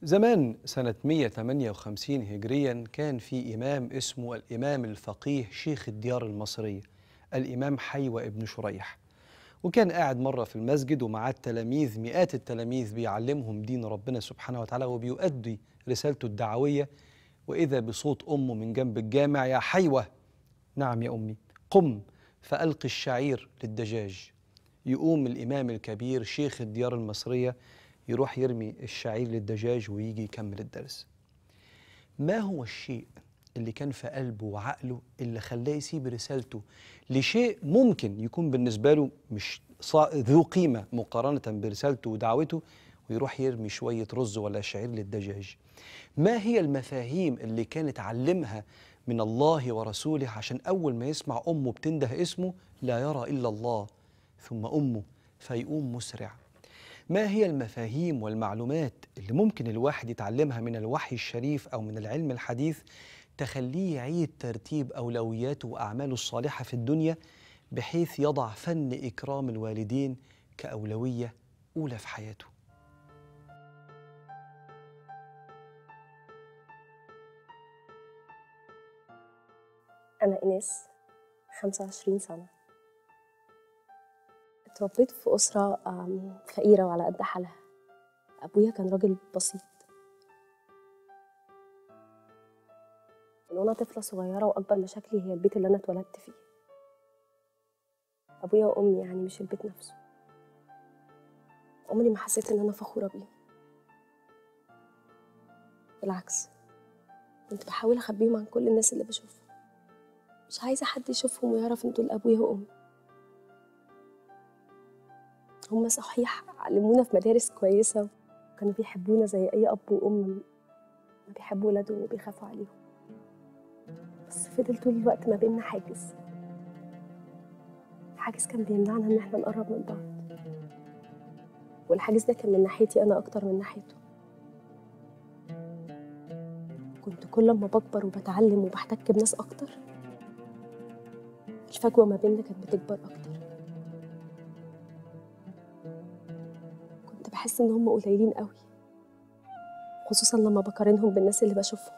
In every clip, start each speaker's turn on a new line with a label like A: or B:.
A: زمان سنة 158 هجريا كان في إمام اسمه الإمام الفقيه شيخ الديار المصرية الإمام حيوة ابن شريح وكان قاعد مرة في المسجد ومعاه التلاميذ مئات التلاميذ بيعلمهم دين ربنا سبحانه وتعالى وبيؤدي رسالته الدعوية وإذا بصوت أمه من جنب الجامع يا حيوة نعم يا أمي قم فألقي الشعير للدجاج يقوم الإمام الكبير شيخ الديار المصرية يروح يرمي الشعير للدجاج ويجي يكمل الدرس ما هو الشيء اللي كان في قلبه وعقله اللي خلاه يسيب رسالته لشيء ممكن يكون بالنسبة له مش صا- ذو قيمة مقارنة برسالته ودعوته ويروح يرمي شوية رز ولا شعير للدجاج ما هي المفاهيم اللي كان اتعلمها من الله ورسوله عشان أول ما يسمع أمه بتنده اسمه لا يرى إلا الله ثم أمه فيقوم مسرع ما هي المفاهيم والمعلومات اللي ممكن الواحد يتعلمها من الوحي الشريف أو من العلم الحديث تخليه يعيد ترتيب أولوياته وأعماله الصالحة في الدنيا بحيث يضع فن إكرام الوالدين كأولوية أولى في حياته
B: أنا إناس 25 سنة اتربيت في أسرة آم، فقيرة وعلى قد حالها أبويا كان راجل بسيط من وأنا طفلة صغيرة وأكبر مشاكلي هي البيت اللي أنا اتولدت فيه أبويا وأمي يعني مش البيت نفسه عمري ما حسيت إن أنا فخورة بيهم بالعكس كنت بحاول أخبيهم عن كل الناس اللي بشوفها مش عايزة حد يشوفهم ويعرف إن دول أبويا وأمي هما صحيح علمونا في مدارس كويسة وكانوا بيحبونا زي أي أب وأم ما بيحبوا ولادهم وبيخافوا عليهم بس فضل طول الوقت ما بيننا حاجز حاجز كان بيمنعنا إن احنا نقرب من بعض والحاجز ده كان من ناحيتي أنا أكتر من ناحيته كنت كل ما بكبر وبتعلم وبحتك بناس أكتر الفجوة ما بيننا كانت بتكبر أكتر كنت بحس إن هم قليلين قوي خصوصا لما بقارنهم بالناس اللي بشوفهم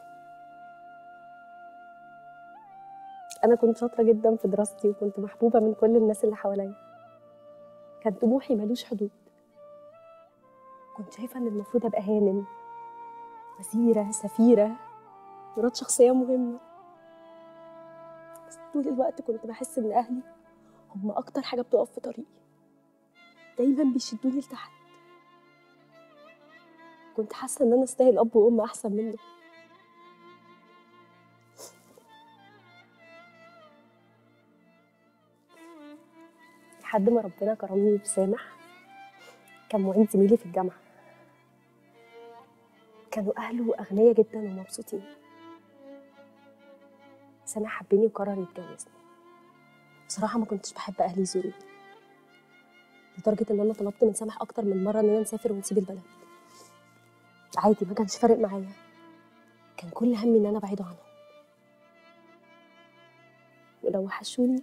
B: أنا كنت شاطرة جدا في دراستي وكنت محبوبة من كل الناس اللي حواليا كان طموحي ملوش حدود كنت شايفة إن المفروض أبقى هانم وزيرة سفيرة مرات شخصية مهمة بس طول الوقت كنت بحس ان اهلي هم اكتر حاجه بتقف في طريقي دايما بيشدوني لتحت كنت حاسه ان انا استاهل اب وام احسن منه لحد ما ربنا كرمني بسامح كان معيد زميلي في الجامعه كانوا اهله اغنياء جدا ومبسوطين سامح حبني وقرر يتجوزني بصراحة ما كنتش بحب أهلي يزوروني لدرجة إن أنا طلبت من سامح أكتر من مرة إننا نسافر ونسيب البلد عادي ما كانش فارق معايا كان كل همي إن أنا أبعده عنهم ولو وحشوني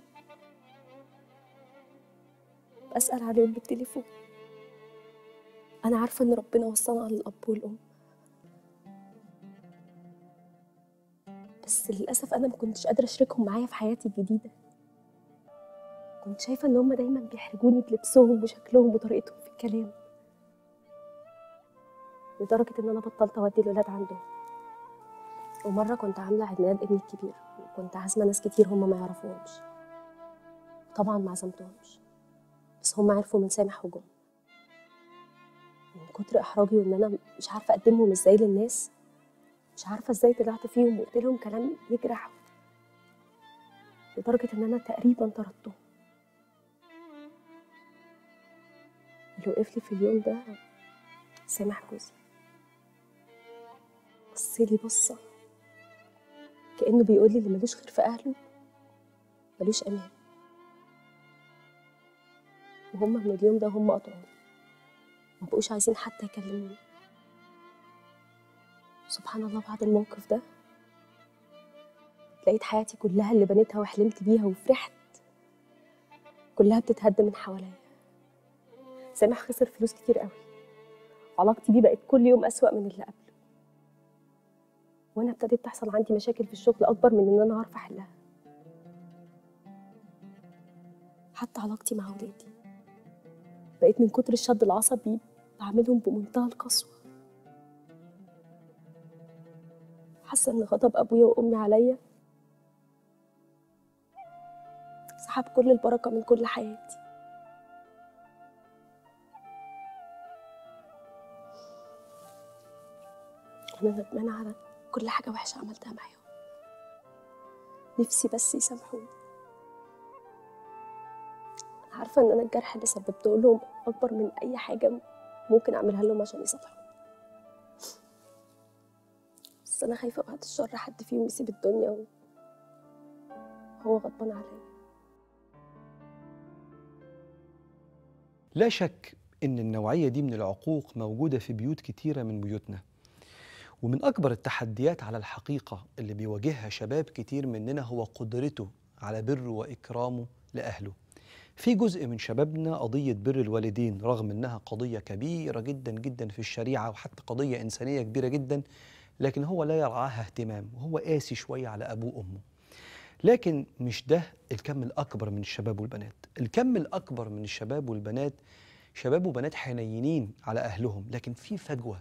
B: بسأل عليهم بالتليفون أنا عارفة إن ربنا وصانا على الأب والأم بس للأسف أنا ما كنتش قادرة أشاركهم معايا في حياتي الجديدة كنت شايفة إن هما دايما بيحرجوني بلبسهم وشكلهم وطريقتهم في الكلام لدرجة إن أنا بطلت أودي الولاد عندهم ومرة كنت عاملة عيد ميلاد ابني الكبير وكنت عازمة ناس كتير هما ما يعرفوهمش طبعا ما عزمتهمش بس هما عرفوا من سامح وجم من كتر إحراجي وإن أنا مش عارفة أقدمهم إزاي للناس مش عارفة ازاي طلعت فيهم وقلت لهم كلام يجرح لدرجة ان انا تقريبا طردتهم اللي وقف لي في اليوم ده سامح جوزي بصلي بصة كأنه بيقول لي اللي ملوش خير في أهله ملوش أمان وهم من اليوم ده هم قطعوني ما بقوش عايزين حتى يكلموني سبحان الله بعد الموقف ده لقيت حياتي كلها اللي بنيتها وحلمت بيها وفرحت كلها بتتهد من حواليا سامح خسر فلوس كتير قوي علاقتي بيه بقت كل يوم أسوأ من اللي قبله وانا ابتديت تحصل عندي مشاكل في الشغل اكبر من ان انا عارفه احلها حتى علاقتي مع ولادي بقيت من كتر الشد العصبي بعملهم بمنتهى القسوه حاسه ان غضب ابويا وامي عليا سحب كل البركه من كل حياتي انا ندمانه على كل حاجه وحشه عملتها معاهم نفسي بس يسامحوني أنا عارفه ان انا الجرح اللي سببته لهم اكبر من اي حاجه ممكن اعملها لهم عشان يسامحوني بس انا خايفه بعد الشر حد فيهم يسيب الدنيا و- وهو غضبان عليا
A: لا شك ان النوعيه دي من العقوق موجوده في بيوت كتيره من بيوتنا ومن اكبر التحديات على الحقيقه اللي بيواجهها شباب كتير مننا هو قدرته على بره واكرامه لاهله في جزء من شبابنا قضيه بر الوالدين رغم انها قضيه كبيره جدا جدا في الشريعه وحتى قضيه انسانيه كبيره جدا لكن هو لا يرعاها اهتمام وهو قاسي شويه على ابوه وامه لكن مش ده الكم الأكبر من الشباب والبنات الكم الأكبر من الشباب والبنات شباب وبنات حنينين على أهلهم لكن في فجوة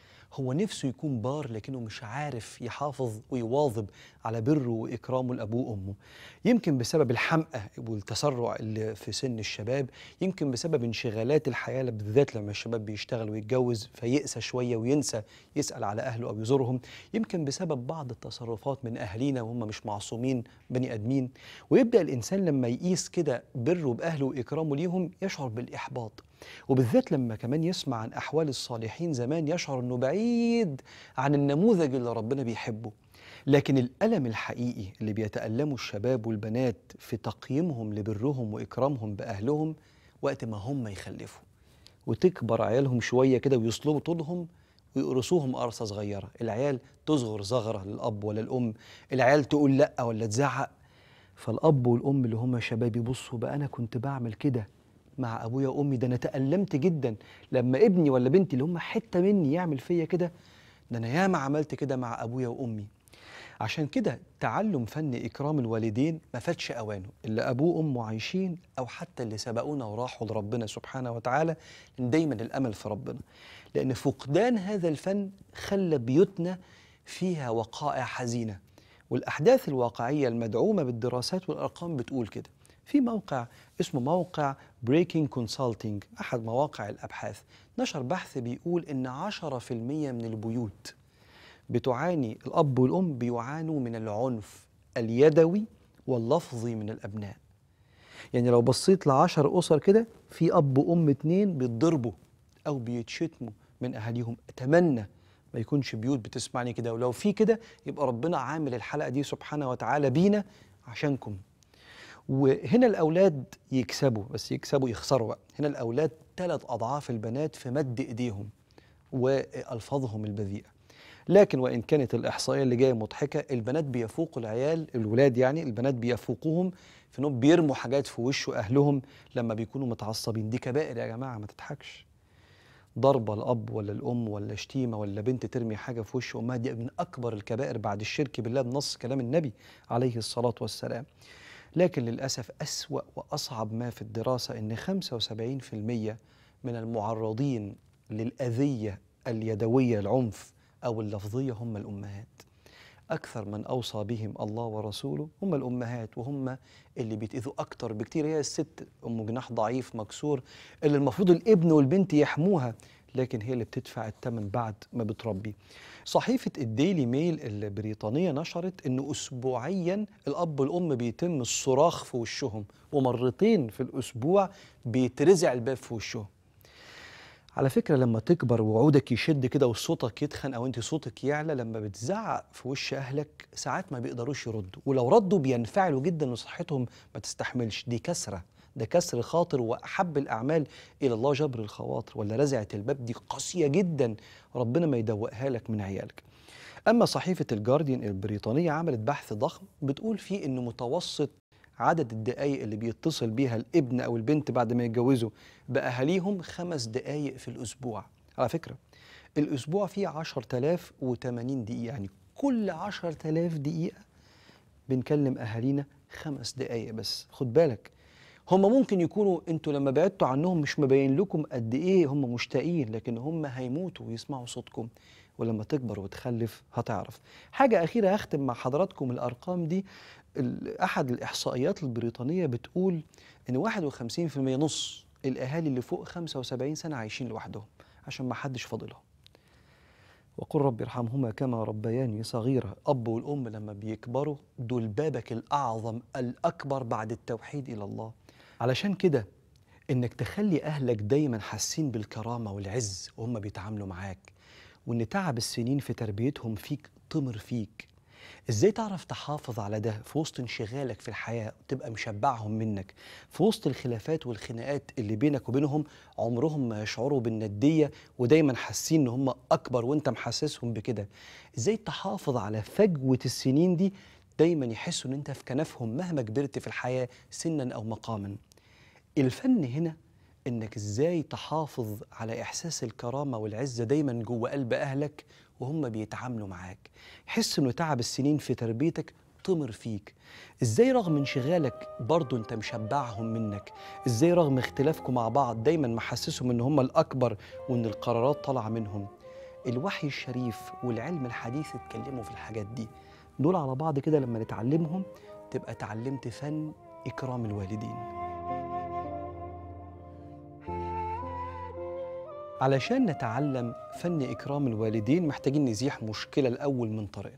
A: هو نفسه يكون بار لكنه مش عارف يحافظ ويواظب على بره وإكرامه لأبوه وأمه يمكن بسبب الحمقى والتسرع اللي في سن الشباب يمكن بسبب انشغالات الحياة بالذات لما الشباب بيشتغل ويتجوز فيقسى شوية وينسى يسأل على أهله أو يزورهم يمكن بسبب بعض التصرفات من أهالينا وهم مش معصومين بني آدمين ويبدأ الإنسان لما يقيس كده بره بأهله وإكرامه ليهم يشعر بالإحباط وبالذات لما كمان يسمع عن أحوال الصالحين زمان يشعر أنه بعيد عن النموذج اللي ربنا بيحبه لكن الألم الحقيقي اللي بيتألمه الشباب والبنات في تقييمهم لبرهم وإكرامهم بأهلهم وقت ما هم يخلفوا وتكبر عيالهم شوية كده ويصلبوا طولهم ويقرصوهم قرصة صغيرة العيال تصغر زغرة للأب ولا الأم العيال تقول لأ ولا تزعق فالأب والأم اللي هم شباب يبصوا بقى أنا كنت بعمل كده مع أبويا وأمي ده أنا تألمت جدا لما ابني ولا بنتي اللي هم حتة مني يعمل فيا كده ده أنا ياما عملت كده مع أبويا وأمي عشان كده تعلم فن إكرام الوالدين ما فاتش أوانه اللي أبوه وأمه عايشين أو حتى اللي سبقونا وراحوا لربنا سبحانه وتعالى لأن دايما الأمل في ربنا لأن فقدان هذا الفن خلى بيوتنا فيها وقائع حزينة والأحداث الواقعية المدعومة بالدراسات والأرقام بتقول كده في موقع اسمه موقع بريكنج كونسالتنج أحد مواقع الأبحاث نشر بحث بيقول إن 10% من البيوت بتعاني الأب والأم بيعانوا من العنف اليدوي واللفظي من الأبناء يعني لو بصيت لعشر أسر كده في أب وأم اتنين بيتضربوا أو بيتشتموا من أهاليهم أتمنى ما يكونش بيوت بتسمعني كده ولو في كده يبقى ربنا عامل الحلقة دي سبحانه وتعالى بينا عشانكم وهنا الأولاد يكسبوا بس يكسبوا يخسروا بقى هنا الأولاد ثلاث أضعاف البنات في مد إيديهم وألفاظهم البذيئة لكن وإن كانت الإحصائية اللي جاية مضحكة البنات بيفوقوا العيال الولاد يعني البنات بيفوقوهم في إنهم بيرموا حاجات في وش أهلهم لما بيكونوا متعصبين دي كبائر يا جماعة ما تضحكش ضربة الأب ولا الأم ولا شتيمة ولا بنت ترمي حاجة في وش أمها دي من أكبر الكبائر بعد الشرك بالله بنص كلام النبي عليه الصلاة والسلام لكن للأسف أسوأ وأصعب ما في الدراسة إن 75% من المعرضين للأذية اليدوية العنف أو اللفظية هم الأمهات أكثر من أوصى بهم الله ورسوله هم الأمهات وهم اللي بيتأذوا أكتر بكتير هي الست أم جناح ضعيف مكسور اللي المفروض الابن والبنت يحموها لكن هي اللي بتدفع الثمن بعد ما بتربي صحيفة الديلي ميل البريطانية نشرت أنه أسبوعيا الأب والأم بيتم الصراخ في وشهم ومرتين في الأسبوع بيترزع الباب في وشهم على فكرة لما تكبر وعودك يشد كده وصوتك يتخن أو أنت صوتك يعلى لما بتزعق في وش أهلك ساعات ما بيقدروش يردوا ولو ردوا بينفعلوا جدا وصحتهم ما تستحملش دي كسرة ده كسر خاطر وأحب الأعمال إلى الله جبر الخواطر ولا رزعة الباب دي قاسية جدا ربنا ما يدوقها لك من عيالك أما صحيفة الجارديان البريطانية عملت بحث ضخم بتقول فيه إن متوسط عدد الدقايق اللي بيتصل بيها الابن أو البنت بعد ما يتجوزوا بأهاليهم خمس دقايق في الأسبوع على فكرة الأسبوع فيه 10080 دقيقة يعني كل عشر تلاف دقيقة بنكلم أهالينا خمس دقايق بس خد بالك هم ممكن يكونوا انتوا لما بعدتوا عنهم مش مبين لكم قد ايه هم مشتاقين لكن هم هيموتوا ويسمعوا صوتكم ولما تكبر وتخلف هتعرف حاجة أخيرة هختم مع حضراتكم الأرقام دي ال- أحد الإحصائيات البريطانية بتقول إن 51% نص الأهالي اللي فوق 75 سنة عايشين لوحدهم عشان ما حدش فاضلهم وقل رب ارحمهما كما ربياني صغيرة أب والأم لما بيكبروا دول بابك الأعظم الأكبر بعد التوحيد إلى الله علشان كده إنك تخلي أهلك دايما حاسين بالكرامة والعز وهم بيتعاملوا معاك وإن تعب السنين في تربيتهم فيك طمر فيك ازاي تعرف تحافظ على ده في وسط انشغالك في الحياة وتبقى مشبعهم منك في وسط الخلافات والخناقات اللي بينك وبينهم عمرهم ما يشعروا بالندية ودايما حاسين ان هم اكبر وانت محسسهم بكده ازاي تحافظ على فجوة السنين دي دايما يحسوا ان انت في كنفهم مهما كبرت في الحياة سنا او مقاما الفن هنا انك ازاي تحافظ على احساس الكرامه والعزه دايما جوه قلب اهلك وهم بيتعاملوا معاك حس انه تعب السنين في تربيتك طمر فيك ازاي رغم انشغالك برضه انت مشبعهم منك ازاي رغم اختلافكم مع بعض دايما محسسهم ان هم الاكبر وان القرارات طالعه منهم الوحي الشريف والعلم الحديث اتكلموا في الحاجات دي دول على بعض كده لما نتعلمهم تبقى اتعلمت فن اكرام الوالدين علشان نتعلم فن إكرام الوالدين محتاجين نزيح مشكلة الأول من طريقنا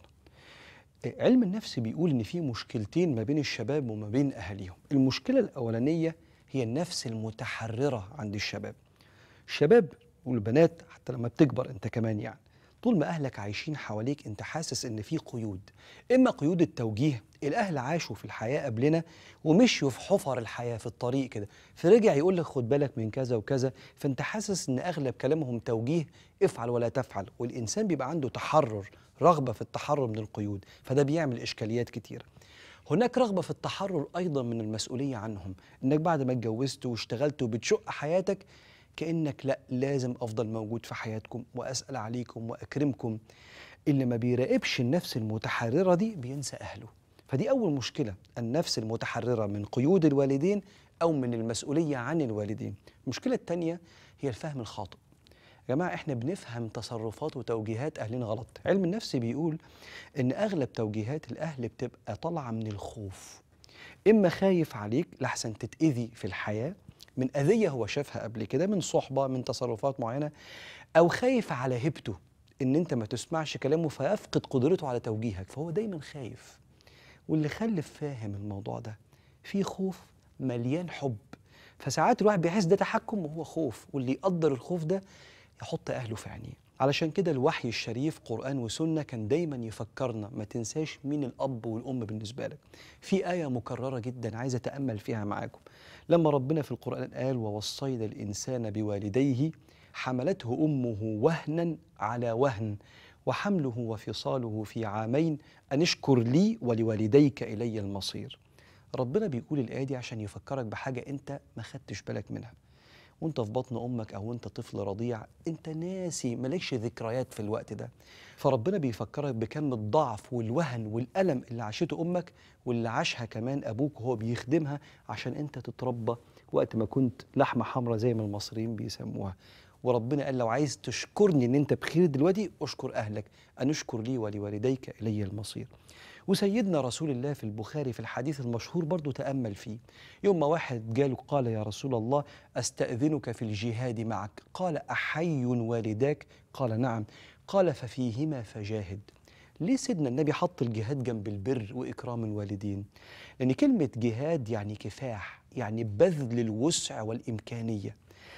A: علم النفس بيقول إن في مشكلتين ما بين الشباب وما بين أهاليهم المشكلة الأولانية هي النفس المتحررة عند الشباب الشباب والبنات حتى لما بتكبر أنت كمان يعني طول ما أهلك عايشين حواليك أنت حاسس إن في قيود إما قيود التوجيه الأهل عاشوا في الحياة قبلنا ومشيوا في حفر الحياة في الطريق كده فرجع يقول لك خد بالك من كذا وكذا فأنت حاسس إن أغلب كلامهم توجيه افعل ولا تفعل والإنسان بيبقى عنده تحرر رغبة في التحرر من القيود فده بيعمل إشكاليات كتيرة هناك رغبة في التحرر أيضا من المسؤولية عنهم إنك بعد ما اتجوزت واشتغلت وبتشق حياتك كأنك لا لازم أفضل موجود في حياتكم وأسأل عليكم وأكرمكم اللي ما بيراقبش النفس المتحررة دي بينسى أهله فدي أول مشكلة النفس المتحررة من قيود الوالدين أو من المسؤولية عن الوالدين المشكلة الثانية هي الفهم الخاطئ يا جماعة احنا بنفهم تصرفات وتوجيهات أهلنا غلط علم النفس بيقول إن أغلب توجيهات الأهل بتبقى طالعة من الخوف إما خايف عليك لحسن تتأذي في الحياة من أذية هو شافها قبل كده من صحبة من تصرفات معينة أو خايف على هيبته إن أنت ما تسمعش كلامه فيفقد قدرته على توجيهك فهو دايما خايف واللي خلف فاهم الموضوع ده في خوف مليان حب فساعات الواحد بيحس ده تحكم وهو خوف واللي يقدر الخوف ده يحط أهله في عينيه علشان كده الوحي الشريف قرآن وسنة كان دايما يفكرنا ما تنساش مين الأب والأم بالنسبة لك في آية مكررة جدا عايز أتأمل فيها معاكم لما ربنا في القرآن قال ووصينا الإنسان بوالديه حملته أمه وهنا على وهن وحمله وفصاله في عامين أن اشكر لي ولوالديك إلي المصير ربنا بيقول الآية دي عشان يفكرك بحاجة أنت ما خدتش بالك منها وانت في بطن امك او انت طفل رضيع انت ناسي مالكش ذكريات في الوقت ده فربنا بيفكرك بكم الضعف والوهن والالم اللي عاشته امك واللي عاشها كمان ابوك وهو بيخدمها عشان انت تتربى وقت ما كنت لحمه حمراء زي ما المصريين بيسموها وربنا قال لو عايز تشكرني ان انت بخير دلوقتي اشكر اهلك ان اشكر لي ولوالديك الي المصير وسيدنا رسول الله في البخاري في الحديث المشهور برضو تأمل فيه يوم ما واحد جاله قال يا رسول الله أستأذنك في الجهاد معك قال أحي والداك قال نعم قال ففيهما فجاهد ليه سيدنا النبي حط الجهاد جنب البر وإكرام الوالدين لأن كلمة جهاد يعني كفاح يعني بذل الوسع والإمكانية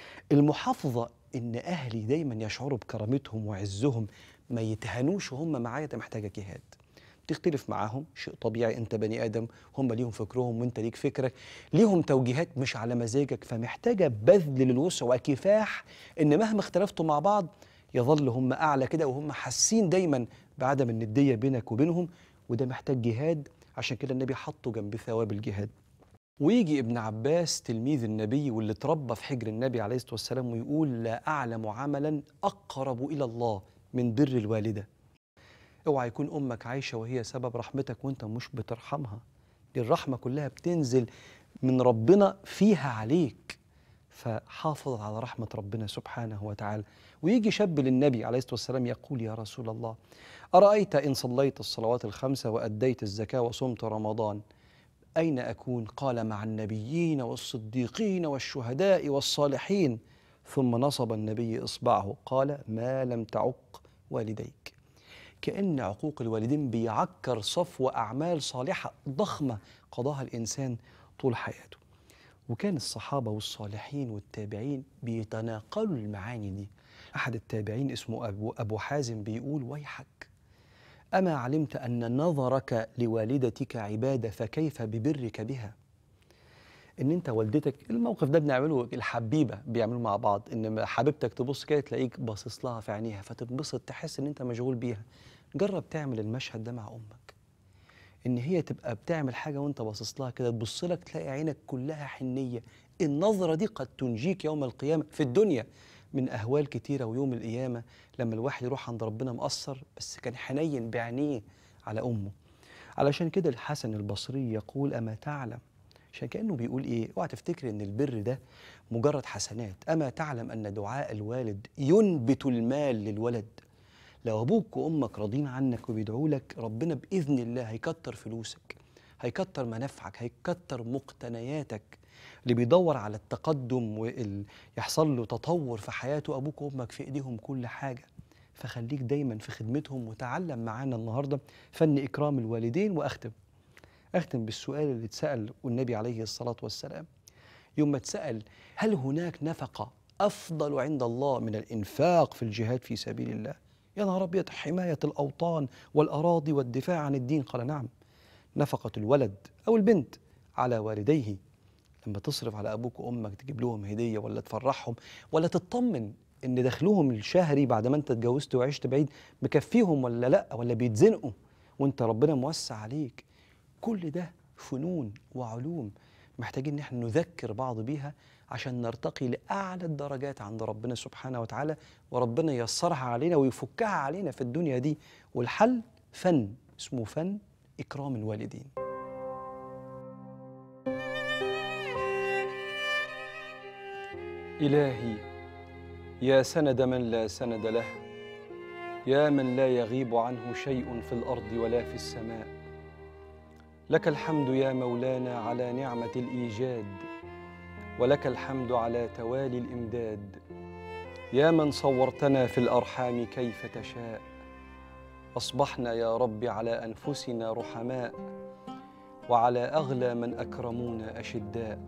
A: المحافظة إن أهلي دايما يشعروا بكرامتهم وعزهم ما يتهنوش وهم معايا ده محتاجة جهاد تختلف معاهم شيء طبيعي انت بني ادم هم ليهم فكرهم وانت ليك فكرك ليهم توجيهات مش على مزاجك فمحتاجه بذل للوسع وكفاح ان مهما اختلفتوا مع بعض يظل هم اعلى كده وهم حاسين دايما بعدم النديه بينك وبينهم وده محتاج جهاد عشان كده النبي حطه جنب ثواب الجهاد ويجي ابن عباس تلميذ النبي واللي اتربى في حجر النبي عليه الصلاه والسلام ويقول لا اعلم عملا اقرب الى الله من بر الوالده اوعى يكون امك عايشه وهي سبب رحمتك وانت مش بترحمها دي الرحمه كلها بتنزل من ربنا فيها عليك فحافظ على رحمه ربنا سبحانه وتعالى ويجي شاب للنبي عليه الصلاه والسلام يقول يا رسول الله ارايت ان صليت الصلوات الخمسه واديت الزكاه وصمت رمضان اين اكون قال مع النبيين والصديقين والشهداء والصالحين ثم نصب النبي اصبعه قال ما لم تعق والديك كأن عقوق الوالدين بيعكر صفو أعمال صالحة ضخمة قضاها الإنسان طول حياته وكان الصحابة والصالحين والتابعين بيتناقلوا المعاني دي أحد التابعين اسمه أبو, أبو حازم بيقول ويحك أما علمت أن نظرك لوالدتك عبادة فكيف ببرك بها ان انت والدتك الموقف ده بنعمله الحبيبه بيعملوا مع بعض ان حبيبتك تبص كده تلاقيك باصص لها في عينيها فتنبسط تحس ان انت مشغول بيها جرب تعمل المشهد ده مع امك ان هي تبقى بتعمل حاجه وانت باصص لها كده تبص لك تلاقي عينك كلها حنيه النظره دي قد تنجيك يوم القيامه في الدنيا من اهوال كتيره ويوم القيامه لما الواحد يروح عند ربنا مقصر بس كان حنين بعينيه على امه علشان كده الحسن البصري يقول اما تعلم عشان كانه بيقول ايه اوعى تفتكر ان البر ده مجرد حسنات اما تعلم ان دعاء الوالد ينبت المال للولد لو ابوك وامك راضين عنك وبيدعوا لك ربنا باذن الله هيكتر فلوسك هيكتر منافعك هيكتر مقتنياتك اللي بيدور على التقدم ويحصل له تطور في حياته ابوك وامك في ايديهم كل حاجه فخليك دايما في خدمتهم وتعلم معانا النهارده فن اكرام الوالدين واختم اختم بالسؤال اللي اتسال والنبي عليه الصلاه والسلام يوم ما اتسال هل هناك نفقه افضل عند الله من الانفاق في الجهاد في سبيل الله يا نهار ابيض حمايه الاوطان والاراضي والدفاع عن الدين قال نعم نفقه الولد او البنت على والديه لما تصرف على ابوك وامك تجيب لهم هديه ولا تفرحهم ولا تطمن ان دخلهم الشهري بعد ما انت اتجوزت وعشت بعيد مكفيهم ولا لا ولا بيتزنقوا وانت ربنا موسع عليك كل ده فنون وعلوم محتاجين ان احنا نذكر بعض بيها عشان نرتقي لاعلى الدرجات عند ربنا سبحانه وتعالى وربنا ييسرها علينا ويفكها علينا في الدنيا دي والحل فن اسمه فن اكرام الوالدين الهي يا سند من لا سند له يا من لا يغيب عنه شيء في الارض ولا في السماء لك الحمد يا مولانا على نعمه الايجاد ولك الحمد على توالي الامداد يا من صورتنا في الارحام كيف تشاء اصبحنا يا رب على انفسنا رحماء وعلى اغلى من اكرمونا اشداء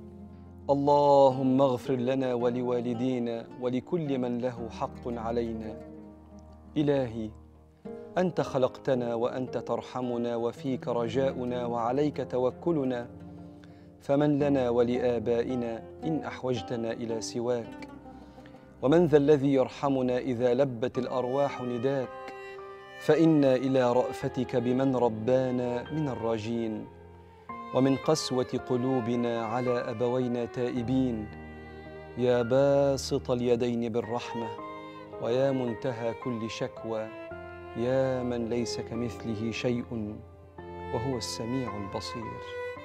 A: اللهم اغفر لنا ولوالدينا ولكل من له حق علينا الهي انت خلقتنا وانت ترحمنا وفيك رجاؤنا وعليك توكلنا فمن لنا ولابائنا ان احوجتنا الى سواك ومن ذا الذي يرحمنا اذا لبت الارواح نداك فانا الى رافتك بمن ربانا من الراجين ومن قسوه قلوبنا على ابوينا تائبين يا باسط اليدين بالرحمه ويا منتهى كل شكوى يا من ليس كمثله شيء وهو السميع البصير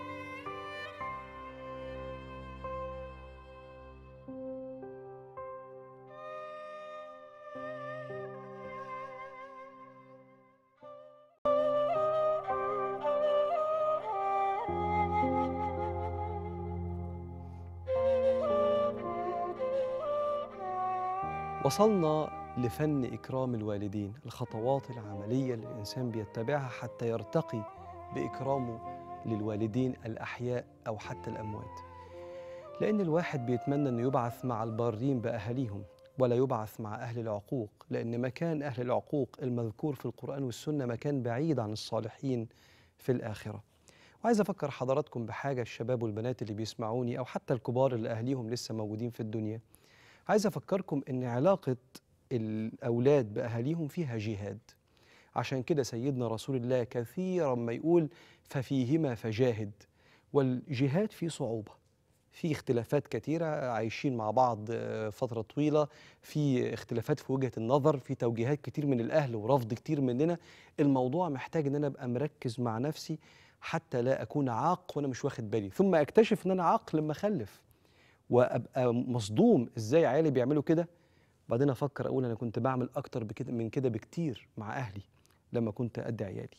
A: وصلنا لفن إكرام الوالدين الخطوات العملية اللي الإنسان بيتبعها حتى يرتقي بإكرامه للوالدين الأحياء أو حتى الأموات لأن الواحد بيتمنى أنه يبعث مع البارين بأهاليهم ولا يبعث مع أهل العقوق لأن مكان أهل العقوق المذكور في القرآن والسنة مكان بعيد عن الصالحين في الآخرة وعايز أفكر حضراتكم بحاجة الشباب والبنات اللي بيسمعوني أو حتى الكبار اللي أهليهم لسه موجودين في الدنيا عايز أفكركم إن علاقة الأولاد بأهاليهم فيها جهاد عشان كده سيدنا رسول الله كثيرا ما يقول ففيهما فجاهد والجهاد فيه صعوبة في اختلافات كتيرة عايشين مع بعض آه، فترة طويلة في اختلافات في وجهة النظر في توجيهات كتير من الأهل ورفض كتير مننا الموضوع محتاج ان انا ابقى مركز مع نفسي حتى لا اكون عاق وانا مش واخد بالي ثم اكتشف ان انا عاق لما اخلف وابقى مصدوم ازاي عيالي بيعملوا كده بعدين افكر اقول انا كنت بعمل اكتر بكده من كده بكتير مع اهلي لما كنت قد عيالي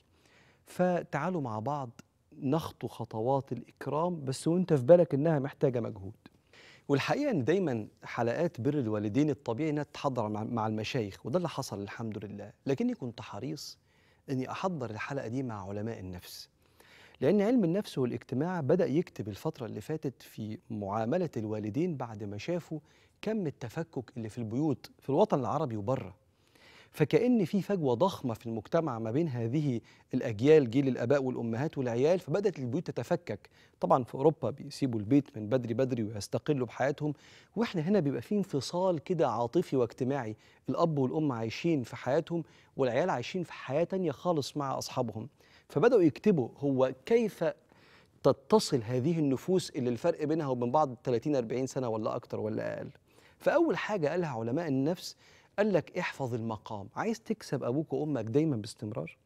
A: فتعالوا مع بعض نخطو خطوات الاكرام بس وانت في بالك انها محتاجه مجهود والحقيقه ان دايما حلقات بر الوالدين الطبيعي انها تحضر مع- مع المشايخ وده اللي حصل الحمد لله لكني كنت حريص اني احضر الحلقه دي مع علماء النفس لأن علم النفس والاجتماع بدأ يكتب الفترة اللي فاتت في معاملة الوالدين بعد ما شافوا كم التفكك اللي في البيوت في الوطن العربي وبره فكأن في فجوة ضخمة في المجتمع ما بين هذه الأجيال جيل الآباء والأمهات والعيال فبدأت البيوت تتفكك طبعا في أوروبا بيسيبوا البيت من بدري بدري ويستقلوا بحياتهم وإحنا هنا بيبقى في انفصال كده عاطفي واجتماعي الأب والأم عايشين في حياتهم والعيال عايشين في حياة تانية خالص مع أصحابهم فبدأوا يكتبوا هو كيف تتصل هذه النفوس اللي الفرق بينها وبين بعض 30 40 سنة ولا أكتر ولا أقل فأول حاجة قالها علماء النفس قال لك احفظ المقام عايز تكسب أبوك وأمك دايما باستمرار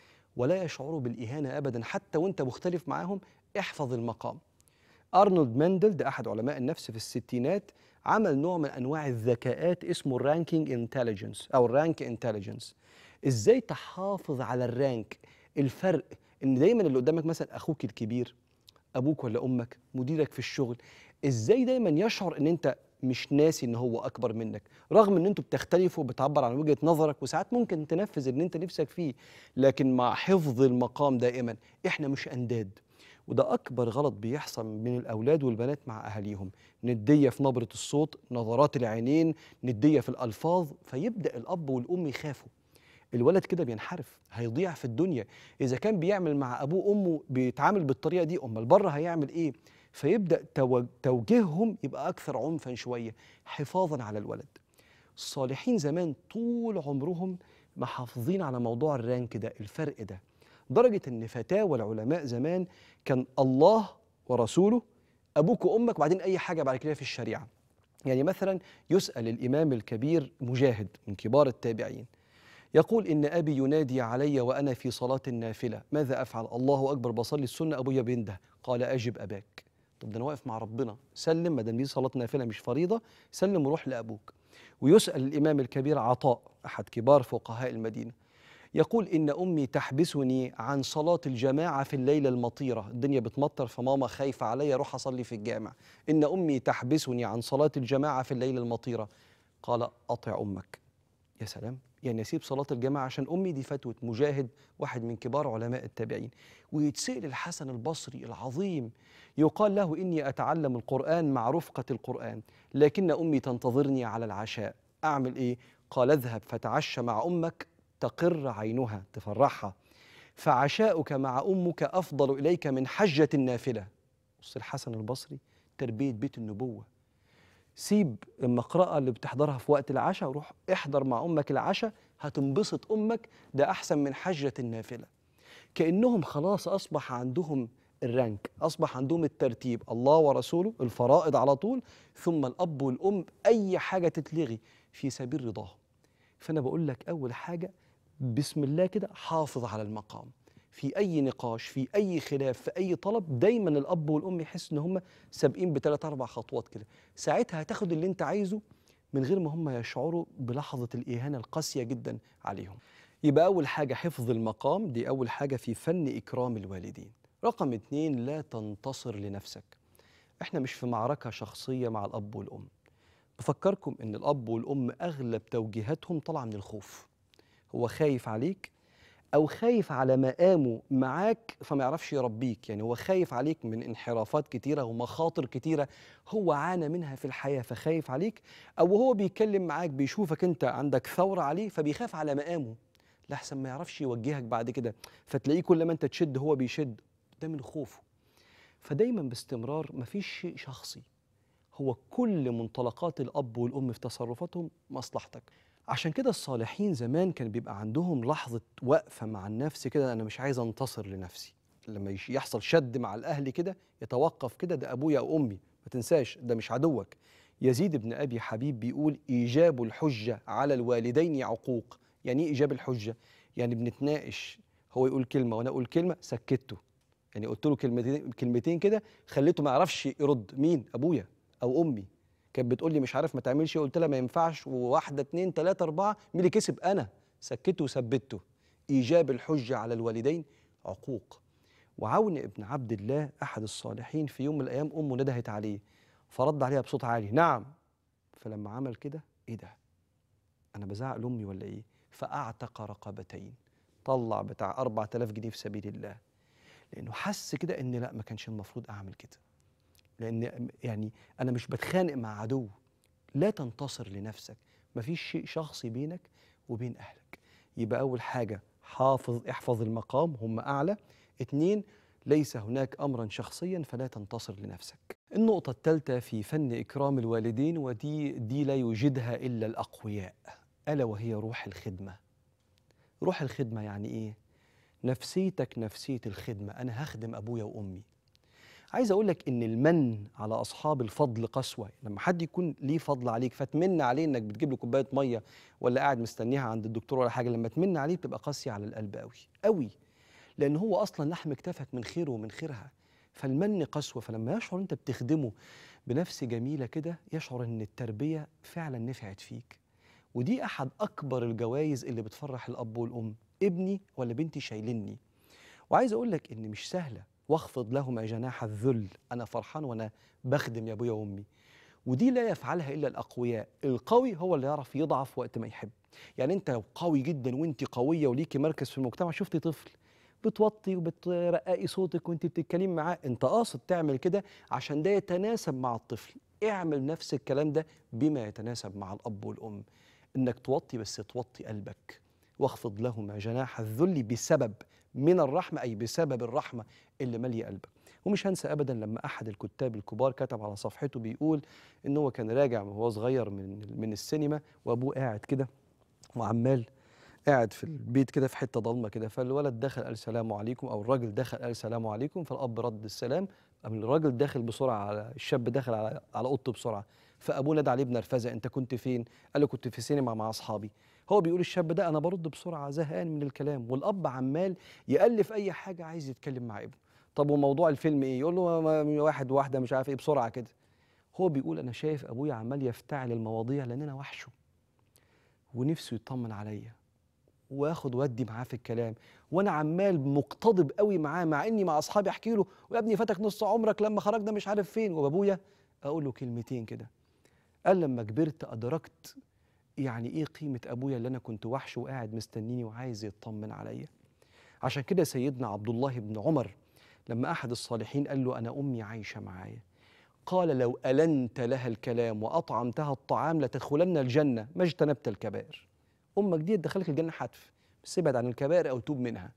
A: ولا يشعروا بالإهانة أبدا حتى وانت مختلف معاهم احفظ المقام أرنولد مندل ده أحد علماء النفس في الستينات عمل نوع من أنواع الذكاءات اسمه الرانكينج انتليجنس أو الرانك انتليجنس إزاي تحافظ على الرانك الفرق إن دايما اللي قدامك مثلا أخوك الكبير أبوك ولا أمك مديرك في الشغل إزاي دايما يشعر إن أنت مش ناسي ان هو اكبر منك رغم ان انتوا بتختلفوا وبتعبر عن وجهه نظرك وساعات ممكن تنفذ اللي انت نفسك فيه لكن مع حفظ المقام دائما احنا مش انداد وده اكبر غلط بيحصل من الاولاد والبنات مع اهاليهم نديه في نبره الصوت نظرات العينين نديه في الالفاظ فيبدا الاب والام يخافوا الولد كده بينحرف هيضيع في الدنيا اذا كان بيعمل مع ابوه وامه بيتعامل بالطريقه دي امال بره هيعمل ايه فيبدا تو- توجيههم يبقى اكثر عنفا شويه حفاظا على الولد الصالحين زمان طول عمرهم محافظين على موضوع الرانك ده الفرق ده درجة إن فتاوى العلماء زمان كان الله ورسوله أبوك وأمك وبعدين أي حاجة بعد كده في الشريعة يعني مثلا يسأل الإمام الكبير مجاهد من كبار التابعين يقول إن أبي ينادي علي وأنا في صلاة النافلة ماذا أفعل الله أكبر بصلي السنة أبويا بينده قال أجب أباك طب ده أنا واقف مع ربنا سلم ما دام دي صلاة نافلة مش فريضة سلم وروح لأبوك ويسأل الإمام الكبير عطاء أحد كبار فقهاء المدينة يقول إن أمي تحبسني عن صلاة الجماعة في الليلة المطيرة الدنيا بتمطر فماما خايفة عليا أروح أصلي في الجامع إن أمي تحبسني عن صلاة الجماعة في الليلة المطيرة قال أطع أمك يا سلام يعني أسيب صلاة الجماعة عشان أمي دي فتوى مجاهد واحد من كبار علماء التابعين ويتسأل الحسن البصري العظيم يقال له إني أتعلم القرآن مع رفقة القرآن لكن أمي تنتظرني على العشاء أعمل إيه؟ قال اذهب فتعشى مع أمك تقر عينها تفرحها فعشاؤك مع أمك أفضل إليك من حجة النافلة بص الحسن البصري تربية بيت النبوة سيب المقرأة اللي بتحضرها في وقت العشاء وروح احضر مع أمك العشاء هتنبسط أمك ده أحسن من حجة النافلة كأنهم خلاص أصبح عندهم الرانك أصبح عندهم الترتيب الله ورسوله الفرائض على طول ثم الأب والأم أي حاجة تتلغي في سبيل رضاهم فأنا بقول لك أول حاجة بسم الله كده حافظ على المقام في أي نقاش في أي خلاف في أي طلب دايما الأب والأم يحس إن هم سابقين بثلاث أربع خطوات كده ساعتها هتاخد اللي أنت عايزه من غير ما هم يشعروا بلحظة الإهانة القاسية جدا عليهم يبقى أول حاجة حفظ المقام دي أول حاجة في فن إكرام الوالدين رقم اتنين لا تنتصر لنفسك احنا مش في معركة شخصية مع الأب والأم بفكركم إن الأب والأم أغلب توجيهاتهم طالعة من الخوف هو خايف عليك أو خايف على مقامه معاك فما يعرفش يربيك يعني هو خايف عليك من انحرافات كتيرة ومخاطر كتيرة هو عانى منها في الحياة فخايف عليك أو هو بيتكلم معاك بيشوفك أنت عندك ثورة عليه فبيخاف على مقامه لحسن ما يعرفش يوجهك بعد كده فتلاقيه كل ما أنت تشد هو بيشد ده من خوفه فدايما باستمرار مفيش شيء شخصي هو كل منطلقات الأب والأم في تصرفاتهم مصلحتك عشان كده الصالحين زمان كان بيبقى عندهم لحظة وقفة مع النفس كده أنا مش عايز أنتصر لنفسي لما يش- يحصل شد مع الأهل كده يتوقف كده ده أبويا أو أمي ما تنساش ده مش عدوك يزيد بن ابي حبيب بيقول ايجاب الحجه على الوالدين عقوق يعني ايه ايجاب الحجه يعني بنتناقش هو يقول كلمه وانا اقول كلمه سكته يعني قلت له كلمتين كلمتين كده خليته ما يعرفش يرد مين ابويا او امي كانت بتقول لي مش عارف ما تعملش إيه، قلت لها ما ينفعش وواحده اتنين تلاته اربعه مين اللي كسب انا سكته وثبته ايجاب الحجه على الوالدين عقوق وعون ابن عبد الله احد الصالحين في يوم من الايام امه ندهت عليه فرد عليها بصوت عالي نعم فلما عمل كده ايه ده انا بزعق لامي ولا ايه فاعتق رقبتين طلع بتاع 4000 جنيه في سبيل الله لانه حس كده ان لا ما كانش المفروض اعمل كده لان يعني انا مش بتخانق مع عدو لا تنتصر لنفسك مفيش شيء شخصي بينك وبين اهلك يبقى اول حاجه حافظ احفظ المقام هم اعلى اتنين ليس هناك امرا شخصيا فلا تنتصر لنفسك النقطه الثالثه في فن اكرام الوالدين ودي دي لا يوجدها الا الاقوياء الا وهي روح الخدمه روح الخدمه يعني ايه نفسيتك نفسيه الخدمه انا هخدم ابويا وامي عايز اقول لك ان المن على اصحاب الفضل قسوه لما حد يكون ليه فضل عليك فتمن عليه انك بتجيب له كوبايه ميه ولا قاعد مستنيها عند الدكتور ولا حاجه لما تمن عليه بتبقى قاسيه على القلب قوي قوي لان هو اصلا لحم اكتفت من خيره ومن خيرها فالمن قسوه فلما يشعر انت بتخدمه بنفس جميله كده يشعر ان التربيه فعلا نفعت فيك ودي احد اكبر الجوائز اللي بتفرح الاب والام ابني ولا بنتي شايلني وعايز اقول لك ان مش سهله واخفض لهما جناح الذل انا فرحان وانا بخدم يا ابويا وامي ودي لا يفعلها الا الاقوياء القوي هو اللي يعرف يضعف وقت ما يحب يعني انت لو قوي جدا وانت قويه وليكي مركز في المجتمع شفتي طفل بتوطي وبترققي صوتك وانت بتتكلمي معاه انت قاصد تعمل كده عشان ده يتناسب مع الطفل اعمل نفس الكلام ده بما يتناسب مع الاب والام انك توطي بس توطي قلبك واخفض لهما جناح الذل بسبب من الرحمه اي بسبب الرحمه اللي ماليه قلبك ومش هنسى ابدا لما احد الكتاب الكبار كتب على صفحته بيقول ان هو كان راجع وهو صغير من من السينما وابوه قاعد كده وعمال قاعد في البيت كده في حته ضلمه كده فالولد دخل قال سلام عليكم او الراجل دخل قال سلام عليكم فالاب رد السلام قام الراجل داخل بسرعه على الشاب دخل على على اوضته بسرعه فابوه نادى عليه بنرفزه انت كنت فين؟ قال له كنت في سينما مع اصحابي هو بيقول الشاب ده انا برد بسرعه زهقان من الكلام والاب عمال يالف اي حاجه عايز يتكلم مع ابنه طب وموضوع الفيلم ايه؟ يقول له ما- ما- واحد واحده مش عارف ايه بسرعه كده هو بيقول انا شايف ابويا عمال يفتعل المواضيع لان انا وحشه ونفسه يطمن عليا واخد ودي معاه في الكلام وانا عمال مقتضب قوي معاه مع اني مع اصحابي احكي له ويا ابني فاتك نص عمرك لما خرجنا مش عارف فين وابويا اقول له كلمتين كده قال لما كبرت ادركت يعني ايه قيمه ابويا اللي انا كنت وحش وقاعد مستنيني وعايز يطمن عليا عشان كده سيدنا عبد الله بن عمر لما احد الصالحين قال له انا امي عايشه معايا قال لو ألنت لها الكلام وأطعمتها الطعام لتدخلن الجنة ما اجتنبت الكبائر أمك دي تدخلك الجنة حتف بس ابعد عن الكبائر أو توب منها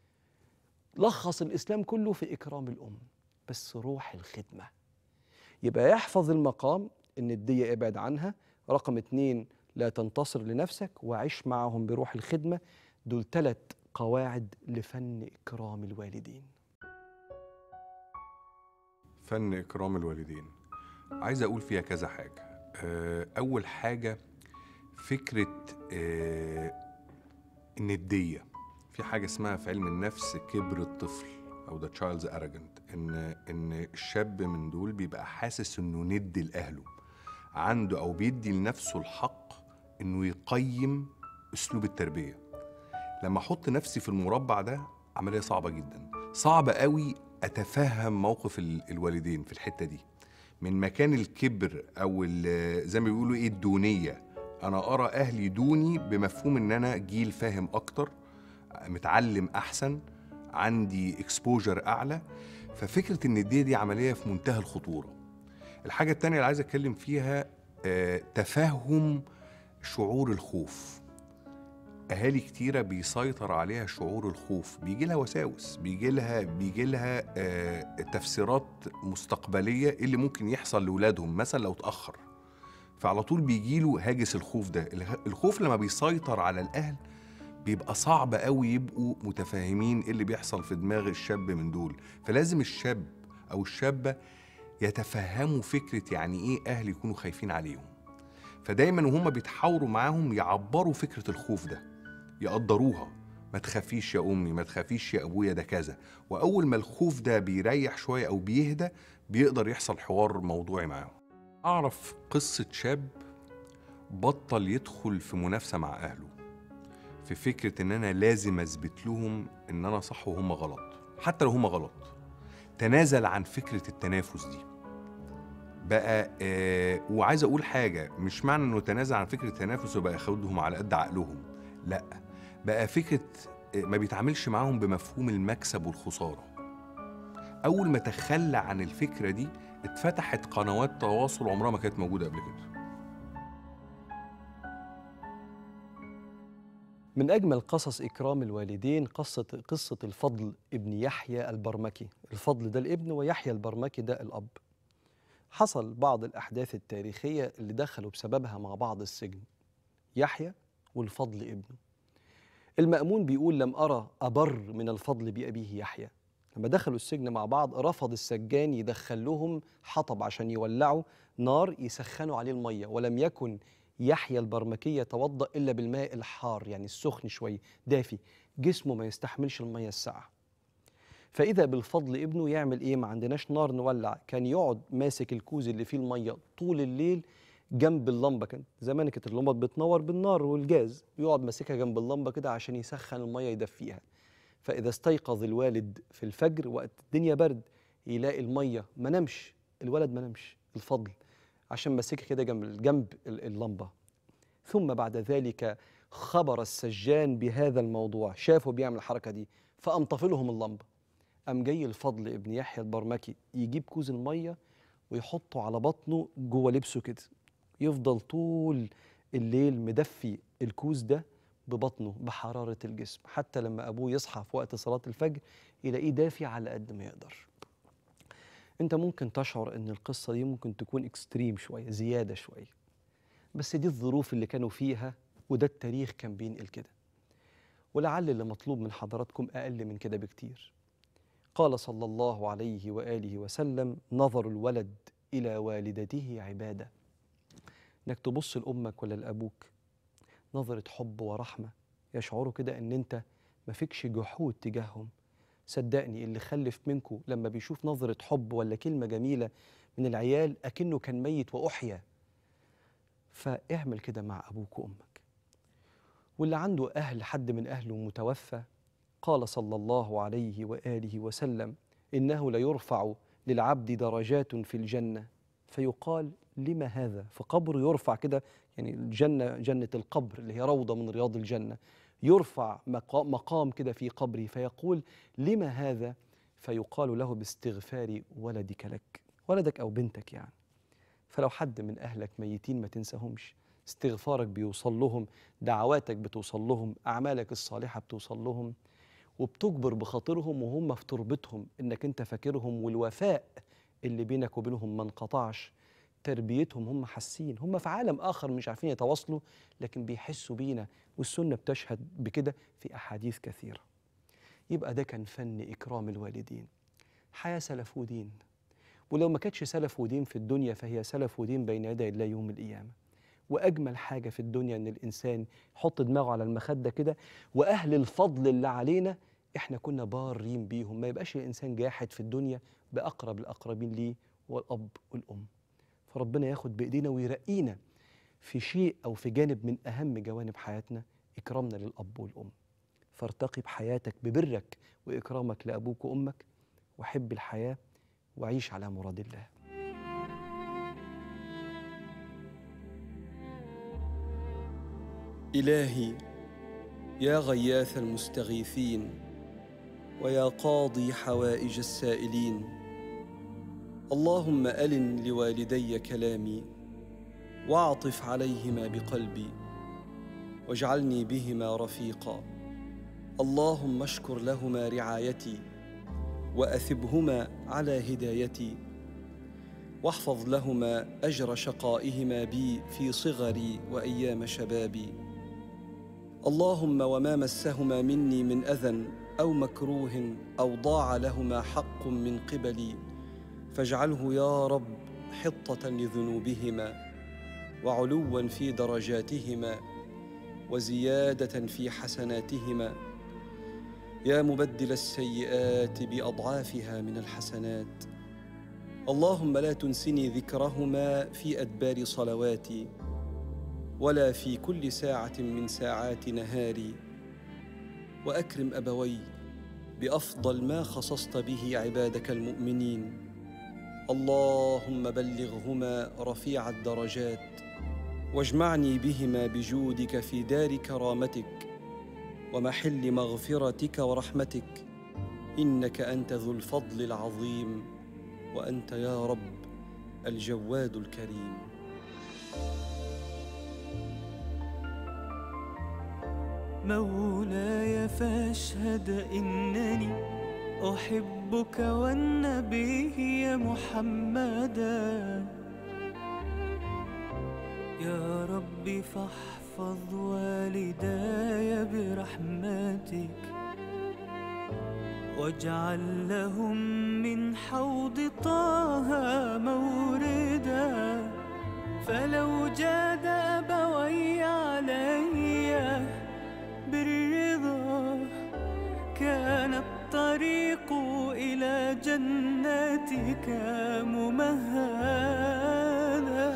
A: لخص الإسلام كله في إكرام الأم بس روح الخدمة يبقى يحفظ المقام إن الدية ابعد عنها رقم اتنين لا تنتصر لنفسك وعيش معهم بروح الخدمة دول ثلاث قواعد لفن إكرام الوالدين
C: فن إكرام الوالدين عايز أقول فيها كذا حاجة آه، أول حاجة فكرة آه، الندية في حاجة اسمها في علم النفس كبر الطفل أو the child's arrogant إن إن الشاب من دول بيبقى حاسس إنه ند لأهله عنده أو بيدي لنفسه الحق إنه يقيم أسلوب التربية لما احط نفسي في المربع ده عمليه صعبه جدا صعب قوي اتفهم موقف ال- الوالدين في الحته دي من مكان الكبر او ال- زي ما بيقولوا ايه الدونيه انا ارى اهلي دوني بمفهوم ان انا جيل فاهم اكتر متعلم احسن عندي اكسبوجر اعلى ففكره ان دي دي عمليه في منتهى الخطوره الحاجه التانية اللي عايز اتكلم فيها آه، تفهم شعور الخوف اهالي كتيره بيسيطر عليها شعور الخوف بيجي لها وساوس بيجي لها بيجي لها آه تفسيرات مستقبليه إيه اللي ممكن يحصل لاولادهم مثلا لو اتاخر فعلى طول بيجي له هاجس الخوف ده اله- الخوف لما بيسيطر على الاهل بيبقى صعب قوي يبقوا متفاهمين ايه اللي بيحصل في دماغ الشاب من دول فلازم الشاب او الشابه يتفهموا فكره يعني ايه اهل يكونوا خايفين عليهم فدايما وهم بيتحاوروا معاهم يعبروا فكره الخوف ده يقدروها ما تخافيش يا امي ما تخافيش يا ابويا ده كذا واول ما الخوف ده بيريح شويه او بيهدى بيقدر يحصل حوار موضوعي معاهم اعرف قصه شاب بطل يدخل في منافسه مع اهله في فكره ان انا لازم اثبت لهم ان انا صح وهم غلط حتى لو هم غلط تنازل عن فكره التنافس دي بقى آه وعايز اقول حاجه مش معنى انه تنازل عن فكره التنافس وبقى ياخدهم على قد عقلهم لا بقى فكره آه، ما بيتعاملش معاهم بمفهوم المكسب والخساره اول ما تخلى عن الفكره دي اتفتحت قنوات تواصل عمرها ما كانت موجوده قبل كده
A: من أجمل قصص إكرام الوالدين قصة قصة الفضل ابن يحيى البرمكي الفضل ده الابن ويحيى البرمكي ده الأب حصل بعض الأحداث التاريخية اللي دخلوا بسببها مع بعض السجن يحيى والفضل ابنه المأمون بيقول لم أرى أبر من الفضل بأبيه يحيى لما دخلوا السجن مع بعض رفض السجان يدخل لهم حطب عشان يولعوا نار يسخنوا عليه المية ولم يكن يحيى البرمكي يتوضأ إلا بالماء الحار يعني السخن شوية دافي جسمه ما يستحملش المية الساقعة فإذا بالفضل ابنه يعمل إيه ما عندناش نار نولع كان يقعد ماسك الكوز اللي فيه المية طول الليل جنب اللمبة كان زمان كانت اللمبة بتنور بالنار والجاز يقعد ماسكها جنب اللمبة كده عشان يسخن المية يدفيها فإذا استيقظ الوالد في الفجر وقت الدنيا برد يلاقي المية ما نمش الولد ما نمش الفضل عشان ماسكها كده جنب جنب ال- اللمبة ثم بعد ذلك خبر السجان بهذا الموضوع شافوا بيعمل الحركة دي فقام طفي لهم اللمبة قام جاي الفضل ابن يحيى البرمكي يجيب كوز المية ويحطه على بطنه جوه لبسه كده يفضل طول الليل مدفي الكوز ده ببطنه بحرارة الجسم حتى لما أبوه يصحى في وقت صلاة الفجر يلاقيه دافي على قد ما يقدر انت ممكن تشعر ان القصة دي ممكن تكون اكستريم شوية زيادة شوية بس دي الظروف اللي كانوا فيها وده التاريخ كان بينقل كده ولعل اللي مطلوب من حضراتكم أقل من كده بكتير قال صلى الله عليه وآله وسلم نظر الولد إلى والدته عبادة إنك تبص لأمك ولا لأبوك نظرة حب ورحمة يشعروا كده إن أنت ما فيكش جحود تجاههم صدقني اللي خلف منكم لما بيشوف نظرة حب ولا كلمة جميلة من العيال أكنه كان ميت وأحيا فاعمل كده مع أبوك وأمك واللي عنده أهل حد من أهله متوفى قال صلى الله عليه وآله وسلم إنه ليرفع للعبد درجات في الجنة فيقال لما هذا فقبره يرفع كده يعني الجنة جنة القبر اللي هي روضة من رياض الجنة يرفع مقا- مقام كده في قبره فيقول لما هذا فيقال له باستغفار ولدك لك ولدك أو بنتك يعني فلو حد من أهلك ميتين ما تنساهمش استغفارك بيوصل لهم دعواتك بتوصل لهم أعمالك الصالحة بتوصل لهم وبتجبر بخاطرهم وهم في تربتهم إنك أنت فاكرهم والوفاء اللي بينك وبينهم ما انقطعش تربيتهم هم حاسين هم في عالم آخر مش عارفين يتواصلوا لكن بيحسوا بينا والسنة بتشهد بكده في أحاديث كثيرة يبقى ده كان فن إكرام الوالدين حياة سلف ودين ولو ما كانتش سلف ودين في الدنيا فهي سلف ودين بين يدي الله يوم القيامة وأجمل حاجة في الدنيا إن الإنسان يحط دماغه على المخدة كده وأهل الفضل اللي علينا إحنا كنا بارين بيهم ما يبقاش الإنسان جاحد في الدنيا بأقرب الأقربين ليه والأب والأم فربنا ياخد بإيدينا ويرقينا في شيء أو في جانب من أهم جوانب حياتنا إكرامنا للأب والأم فارتقي بحياتك ببرك وإكرامك لأبوك وأمك وحب الحياة وعيش على مراد الله إلهي يا غياث المستغيثين ويا قاضي حوائج السائلين اللهم ألن لوالدي كلامي واعطف عليهما بقلبي واجعلني بهما رفيقا اللهم اشكر لهما رعايتي واثبهما على هدايتي واحفظ لهما اجر شقائهما بي في صغري وايام شبابي اللهم وما مسهما مني من اذى او مكروه او ضاع لهما حق من قبلي فاجعله يا رب حطة لذنوبهما وعلوا في درجاتهما وزيادة في حسناتهما يا مبدل السيئات بأضعافها من الحسنات اللهم لا تنسني ذكرهما في أدبار صلواتي ولا في كل ساعة من ساعات نهاري وأكرم أبوي بأفضل ما خصصت به عبادك المؤمنين اللهم بلغهما رفيع الدرجات واجمعني بهما بجودك في دار كرامتك ومحل مغفرتك ورحمتك انك انت ذو الفضل العظيم وانت يا رب الجواد الكريم
D: مولاي فاشهد انني احبك والنبي محمدا يا رب فاحفظ والداي برحمتك واجعل لهم من حوض طه موردا فلو جاد أبوي علي بالرضا كان الطريق إلى جنتك ممهدا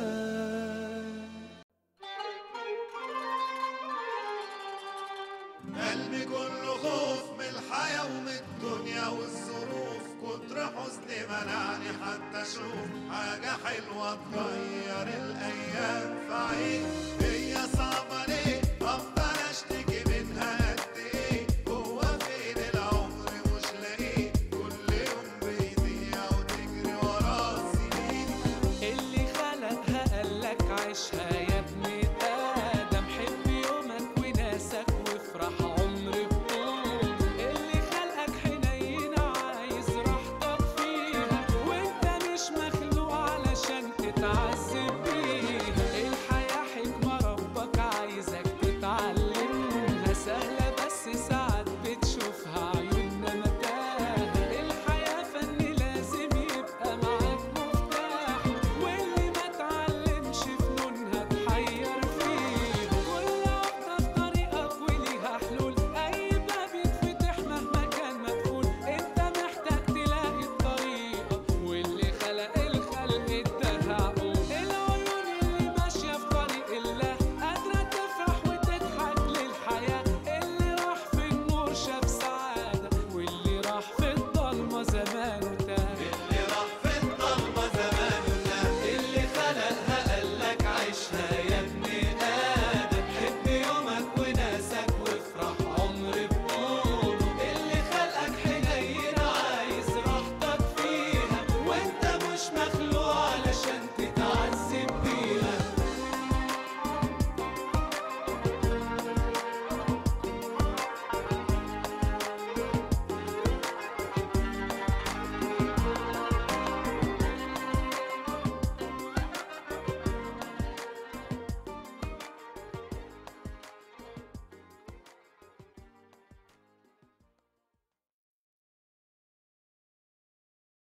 E: قلبي كله خوف من الحياة ومن الدنيا والظروف كتر حزني منعني حتى اشوف حاجة حلوة تغير الأيام